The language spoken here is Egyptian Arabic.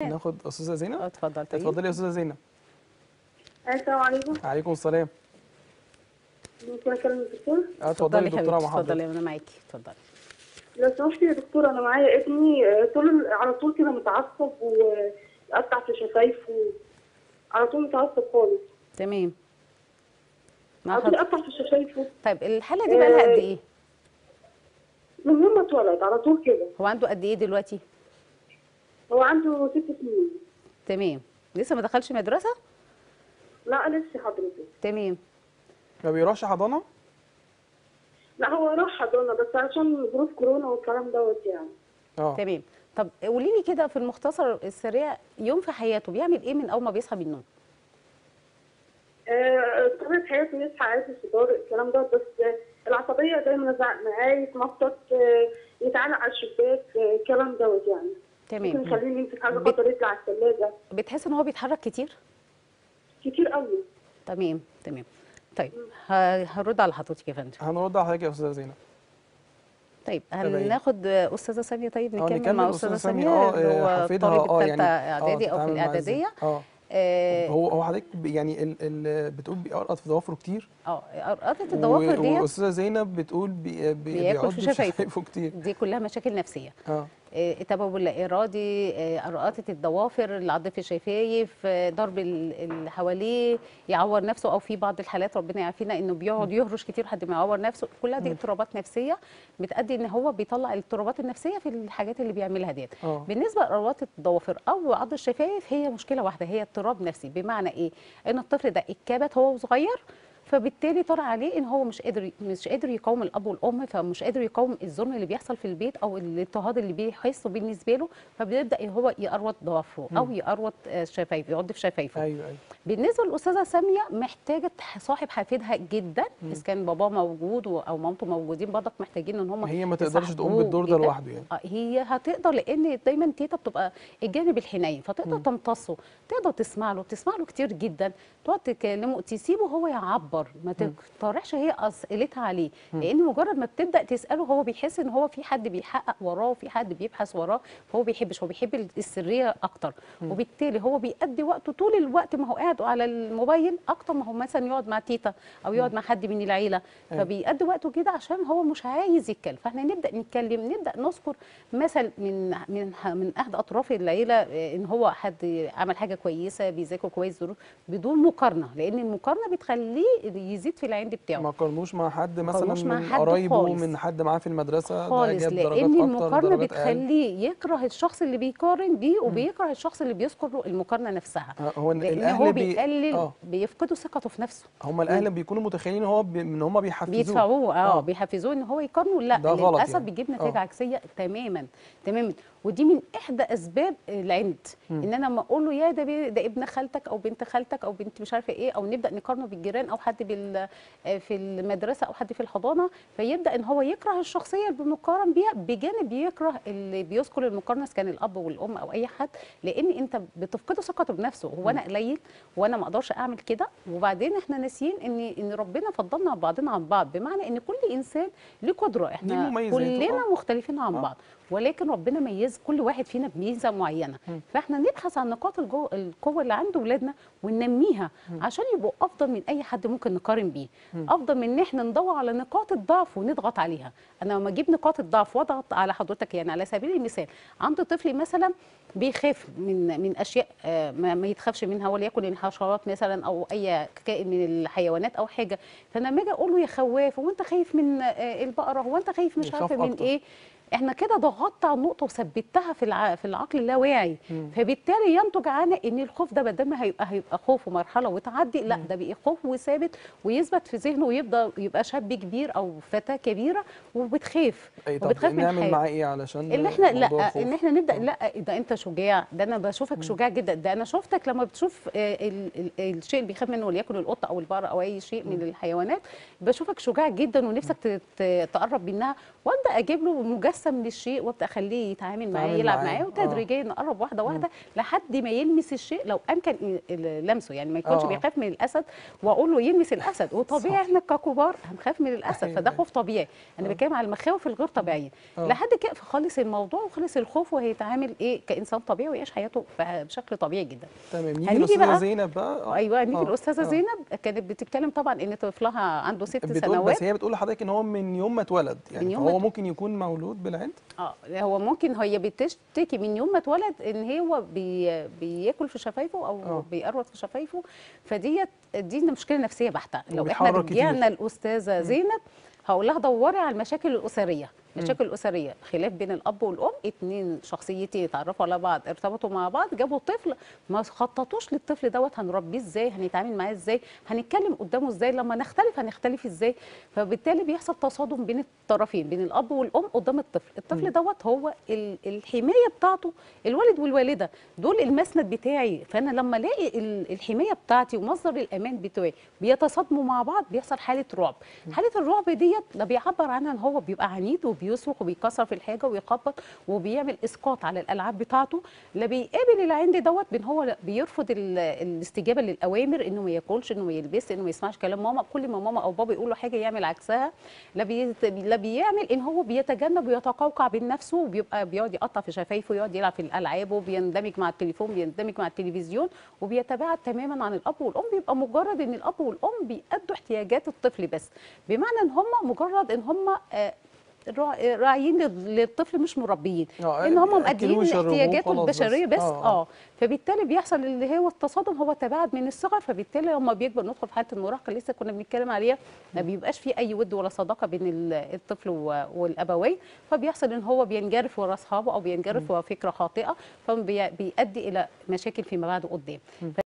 ناخد استاذه زينب اه اتفضل طيب اتفضلي يا استاذه زينب السلام عليكم عليكم السلام ممكن اكلم الدكتور اه اتفضلي اتفضلي دكتوره حبيبتي مع اتفضلي حضرتك انا معاكي اتفضلي لو سمحتي يا دكتور انا معايا ابني آه، طول على طول كده متعصب ويقطع في شفايفه على طول متعصب خالص تمام مع على طول حضرتك يقطع في شفايفه طيب الحاله دي بقى لها قد آه، ايه من يوم ما اتولد على طول كده هو عنده قد ايه دلوقتي هو عنده ست سنين تمام لسه ما دخلش مدرسه لا لسه حضرتك تمام ما بيروحش حضانه لا هو راح حضانه بس عشان ظروف كورونا والكلام دوت يعني اه تمام طب قولي لي كده في المختصر السريع يوم في حياته بيعمل ايه من اول ما بيصحى من النوم آه، طبيعة حياته يصحى عادي الفطار الكلام ده بس آه، العصبية دايما يزعق معاه يتنطط آه، يتعلق على الشباك آه، الكلام دوت يعني ممكن تمام يخليه يمسك حاجة بت- خطر يطلع على الثلاجة بتحس ان هو بيتحرك كتير كتير قوي تمام تمام طيب ه- هرد على حضرتك يا فندم هنرد على حضرتك يا استاذه زينب طيب تمام. هناخد استاذه ساميه طيب اه نكمل نكمل مع أستاذة استاذه سامية، ساميه اه، اللي هو حفيدها، الطالب اه، الثالثه يعني، اه، اعدادي او في تتعامل معاه ازاي. الاعداديه اه اه هو هو حضرتك ب- يعني ال ال بتقول بيقرقط في ضوافره كتير اه قطعه الضوافر و- ديت واستاذه زينب بتقول بي بي بياكل بيعض في شفايفه. شفايفه كتير دي كلها مشاكل نفسيه اه آه، تبول لا ارادي آه، قرقطه الضوافر العض في الشفايف آه، ضرب ال- اللي حواليه يعور نفسه او في بعض الحالات ربنا يعافينا انه بيقعد يهرش كتير لحد ما يعور نفسه كلها دي اضطرابات نفسيه بتؤدي ان هو بيطلع الاضطرابات النفسيه في الحاجات اللي بيعملها ديت اه بالنسبه لقرارات الضوافر او عض الشفايف هي مشكله واحده هي اضطراب نفسي بمعنى ايه ان الطفل ده اتكبت هو صغير فبالتالي طلع عليه ان هو مش قادر مش قادر يقاوم الاب والام فمش قادر يقاوم الظلم اللي بيحصل في البيت او الاضطهاد اللي بيحسه بالنسبه له فبيبدا هو يقروط ضوافره او يقروط آه، شفايفه يعض في شفايفه ايوه ايوه بالنسبه للاستاذه ساميه محتاجه صاحب حفيدها جدا اذا كان باباه موجود و- او مامته موجودين برضك محتاجين ان هم هي ما تقدرش تقوم يصاحبوه بالدور ده جداً. لوحده يعني آه، هي هتقدر لان دايما تيتا بتبقى الجانب الحنين فتقدر تمتصه تقدر تسمع له تسمع له كتير جدا تقعد تكلمه تسيبه هو يعبر ما تقترحش هي اسئلتها عليه لان مجرد ما بتبدا تساله هو بيحس ان هو في حد بيحقق وراه وفي حد بيبحث وراه فهو بيحبش هو بيحب السريه اكتر وبالتالي هو بيقضي وقته طول الوقت ما هو قاعد على الموبايل اكتر ما هو مثلا يقعد مع تيتا او يقعد مع حد من العيله أيوة. فبيقضي وقته كده عشان هو مش عايز يتكلم فاحنا نبدا نتكلم نبدا نذكر مثل من من من احد اطراف العيله آه، ان هو حد عمل حاجه كويسه بيذاكر كويس ظروف بدون مقارنه لان المقارنه بتخليه يزيد في العند بتاعه ما قارنوش مع حد مثلا قارنوش مع من حد قرايبه خالص. من حد معاه في المدرسه ده خالص جاب درجات لان اكتر المقارنه درجات اقل بتخليه يكره الشخص اللي بيقارن بيه وبيكره الشخص اللي بيذكر له المقارنه نفسها آه، هو لان الاهل هو بي... بيقلل اه بيفقدوا ثقته في نفسه هم الاهل بيكونوا متخيلين ان هو بي... ان هم بيحفزوه بيدفعوه اه بيحفزوه ان هو يقارنه لا ده غلط للاسف يعني. بيجيب آه. نتائج عكسيه تماما تماما ودي من احدى اسباب العند ان انا لما اقول له يا ده بي- ده ابن خالتك او بنت خالتك او بنت مش عارفه ايه او نبدا نقارنه بالجيران او حد بال آه، في المدرسه او حد في الحضانه فيبدا ان هو يكره الشخصيه اللي بنقارن بيها بجانب يكره اللي بيذكر المقارنه إذا كان الاب والام او اي حد لان انت بتفقده ثقته بنفسه هو انا قليل وانا ما اقدرش اعمل كده وبعدين احنا ناسيين ان ان ربنا فضلنا بعضنا عن بعض بمعنى ان كل انسان له قدره ليه احنا مميزاته، كلنا آه. مختلفين عن آه. بعض ولكن ربنا ميز كل واحد فينا بميزه معينه فاحنا نبحث عن نقاط الجو القوه اللي عند اولادنا وننميها عشان يبقوا افضل من اي حد ممكن نقارن بيه افضل من ان احنا ندور على نقاط الضعف ونضغط عليها انا لما اجيب نقاط الضعف واضغط على حضرتك يعني على سبيل المثال عند طفل مثلا بيخاف من من اشياء آه، ما, ما يتخافش منها وليكن الحشرات مثلا او اي كائن من الحيوانات او حاجه فانا لما اجي اقول له يا خواف هو انت خايف من آه، البقره هو انت خايف مش يخاف عارفه من أكتر. ايه احنا كده ضغطت على النقطه وثبتها في الع... في العقل اللاواعي فبالتالي ينتج عنها ان الخوف ده بدل ما هيبقى هيبقى خوف ومرحله وتعدي لا ده بقى خوف وثابت ويثبت في ذهنه ويبدا يبقى شاب كبير او فتاه كبيره وبتخاف اي طب وبتخاف من نعمل حاجه معاه ايه علشان ان احنا موضوع لا الخوف؟ ان احنا نبدا لا ده انت شجاع ده انا بشوفك شجاع جدا ده انا شفتك لما بتشوف آه، ال- ال- الشيء اللي بيخاف منه وليكن القطه او البقره او اي شيء من الحيوانات بشوفك شجاع جدا ونفسك ت- ت- تقرب منها وابدا اجيب له مجسم للشيء وابدا اخليه يتعامل معاه يتعامل يلعب معاه، معاه آه. وتدريجيا نقرب واحده واحده لحد ما يلمس الشيء لو امكن إن- لمسه يعني ما يكونش آه. بيخاف من الاسد واقول له يلمس الاسد وطبيعي صح. احنا ككبار هنخاف من الاسد أيوة، فده أيوة. خوف طبيعي انا آه. بتكلم على المخاوف الغير طبيعيه آه. لحد كده فخلص الموضوع وخلص الخوف وهيتعامل ايه كانسان طبيعي ويعيش حياته بشكل طبيعي جدا تمام نيجي هنيجي للاستاذه بقى- زينب بقى آه. ايوه نيجي آه، الاستاذه آه. زينب كانت بتتكلم طبعا ان طفلها عنده ست بتقول سنوات بس هي بتقول لحضرتك ان هو من يوم ما اتولد يعني يوم ما هو ات- ممكن يكون مولود بالعند اه هو ممكن هي بتشتكي من يوم ما اتولد ان هو بي بياكل في شفايفه او آه. بيقروط في شفايفه فديت دي مشكله نفسيه بحته لو احنا وبيحرك كتير. رجعنا الاستاذه زينب هقول لها دوري على المشاكل الاسريه المشاكل الاسريه خلاف بين الاب والام اتنين شخصيتين اتعرفوا على بعض ارتبطوا مع بعض جابوا طفل ما خططوش للطفل دوت هنربيه ازاي هنتعامل معاه ازاي هنتكلم قدامه ازاي لما نختلف هنختلف ازاي فبالتالي بيحصل تصادم بين الطرفين بين الاب والام قدام الطفل الطفل دوت هو ال- الحمايه بتاعته الوالد والوالده دول المسند بتاعي فانا لما الاقي ال- الحمايه بتاعتي ومصدر الامان بتاعي بيتصادموا مع بعض بيحصل حاله رعب حاله الرعب ديت لا بيعبر عنها ان هو بيبقى عنيد وبيصرخ وبيكسر في الحاجه ويخبط وبيعمل اسقاط على الالعاب بتاعته لا بيقابل العند دوت بان هو لا بيرفض ال- الاستجابه للاوامر انه ما ياكلش انه ما يلبسش انه ما يسمعش كلام ماما كل ما ماما او بابا يقولوا حاجه يعمل عكسها لا بي... لا بيعمل ان هو بيتجنب ويتقوقع بين نفسه وبيبقى بيقعد يقطع في شفايفه يقعد يلعب في الالعاب وبيندمج مع التليفون بيندمج مع التلفزيون وبيتباعد تماما عن الاب والام بيبقى مجرد ان الاب والام بيأدوا احتياجات الطفل بس بمعنى ان هم مجرد ان هم آه، راع- راعيين لل- للطفل مش مربيين آه، ان هم أكلوه مأديين ويشربوه احتياجاته خلاص بس. البشريه بس آه، اه, آه. فبالتالي بيحصل اللي هو التصادم هو تباعد من الصغر فبالتالي لما بيكبر ندخل في حاله المراهقه لسه كنا بنتكلم عليها ما بيبقاش في اي ود ولا صداقه بين ال- الطفل و- والابوين فبيحصل ان هو بينجرف ورا اصحابه او بينجرف ورا فكره خاطئه فبيؤدي الى مشاكل فيما بعد قدام